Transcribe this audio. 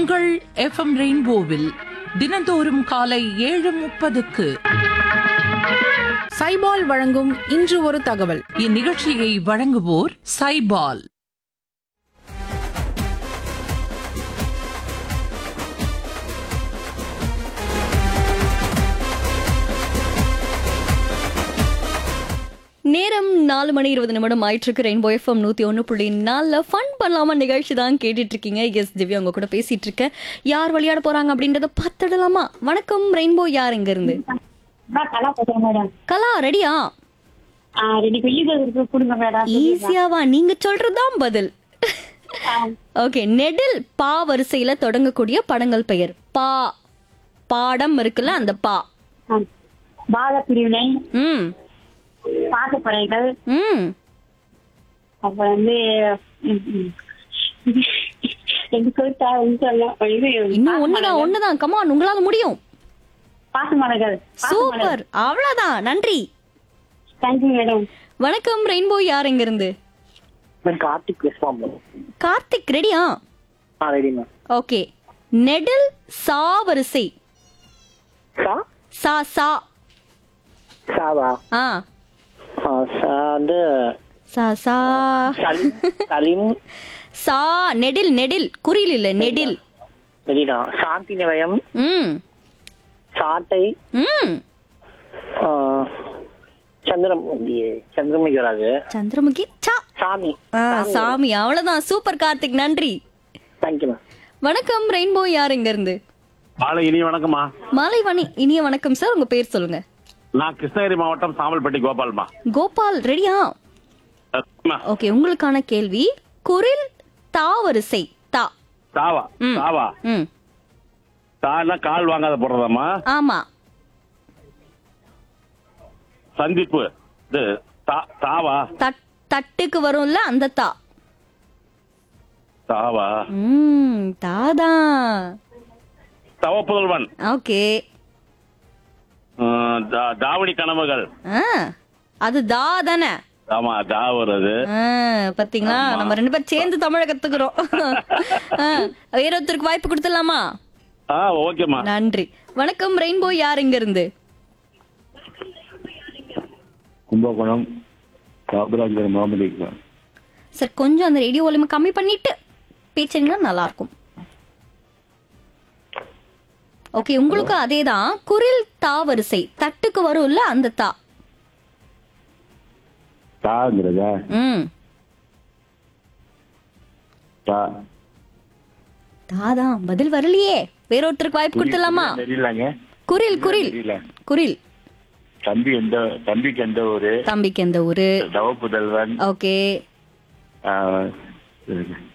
உங்கள் எஃப்எம் ரெயின்போவில் தினந்தோறும் காலை ஏழு முப்பதுக்கு சைபால் வழங்கும் இன்று ஒரு தகவல் இந்நிகழ்ச்சியை வழங்குவோர் சைபால் நேரம் நாலு மணி இருபது நிமிடம் ஆயிட்டிருக்கு ரெயின்போ எஃப்எம் நூற்றி ஒன்று புள்ளி நாலில் ஃபன் பண்ணலாமா நிகழ்ச்சி தான் கேட்டுட்டு இருக்கீங்க எஸ் திவ்யா உங்க கூட பேசிட்டு இருக்கேன் யார் விளையாட போறாங்க அப்படின்றத பார்த்துடலாமா வணக்கம் ரெயின்போ யார் எங்க இருந்து நான் கலா பேசுறேன் மேடம் கலா ரெடியா ஆ, ரெடி ஈஸியா இருக்கு கொடுங்க மேடம் ஈஸியாவா நீங்க சொல்றதுதான் பதில் ஓகே நெடில் பா வரிசையில தொடங்கக்கூடிய படங்கள் பெயர் பா பாடம் இருக்குல்ல அந்த பா ஆ. பாத பிரிவினை ம் பாசப்பறைகள் ம் அப்புறம் வந்து ம், ம். எனக்கு சொல்லிட்டா சொல்லலாம். இது இன்னும் ஒண்ணுதான் ஒண்ணுதான் கமான் உங்களால முடியும் பாசமலர்கள் சூப்பர் அவ்வளவுதான் நன்றி தேங்க்யூ மேடம் வணக்கம் ரெயின்போ யார் எங்க இருந்து மேம் கார்த்திக் ரெஸ்பாம் கார்த்திக் ரெடியா ஆ ரெடி மேம் ஓகே நெடில் சா வரிசை சா சா சா சாவா ஆ ஆ, சா வந்து சா சா சலீம் சலீம் சா நெடில் நெடில் குறியில் இல்ல நெடில் ரெடிதான் சாந்தி நிலையம் ம் சாட்டை ம் ஆ, சந்திரமுகி சந்திரமுகி வராது சந்திரமுகி சா சாமி ஆ, சாமி அவ்வளவுதான் சூப்பர் கார்த்திக் நன்றி தேங்க்யூ மேம் வணக்கம் ரெயின்போ யார் எங்க இருந்து மாலை இனி வணக்கம்மா மாலை வணி இனிய வணக்கம் சார் உங்க பேர் சொல்லுங்க நான் கிருஷ்ணகிரி மாவட்டம் சாமல்பட்டி கோபால்மா கோபால் ரெடியா அம்மா, ஓகே உங்களுக்கான கேள்வி குரில் தா வரிசை தா தாவா ம். தாவா ம் தானா கால் வாங்காத போடுறதாம்மா ஆமா சந்திப்பு இது தா- தாவா தட் தட்டுக்கு வரும்ல அந்த தா தாவா ம் தாதான் தவ புதல்வன் ஓகே ம், தா- தாவணி கனவுகள் ஆ அது தா தானே ஆமா தா வருது ஆ, பாத்தீங்களா நம்ம ரெண்டு பேரும் சேர்ந்து தமிழ கத்துக்கிறோம் ஆ, வேற ஒருத்தருக்கு வாய்ப்பு கொடுத்துடலாமா ஆ ஓகேம்மா நன்றி வணக்கம் ரெயின்போ யார் இங்க இருந்து கும்பகோணம் காபராஜர் முகமது இக்பால் சார் கொஞ்சம் அந்த ரேடியோ வால்யூம் கம்மி பண்ணிட்டு பேசுறீங்கன்னா நல்லா இருக்கும் ஓகே உங்களுக்கு அதேதான் குரில் தா வரிசை தட்டுக்கு வரும்ல அந்த தா தாங்கிறதா ம் தா தாதான் பதில் வரலையே வேற ஒருத்தருக்கு வாய்ப்பு கொடுத்துடலாமா தெரியலங்க குரில் குரில் தெரியல குரில் தம்பி எந்த தம்பிக்கு எந்த ஊரு தம்பிக்கு எந்த ஊரு தவ புதல்வன் ஓகே ஆ,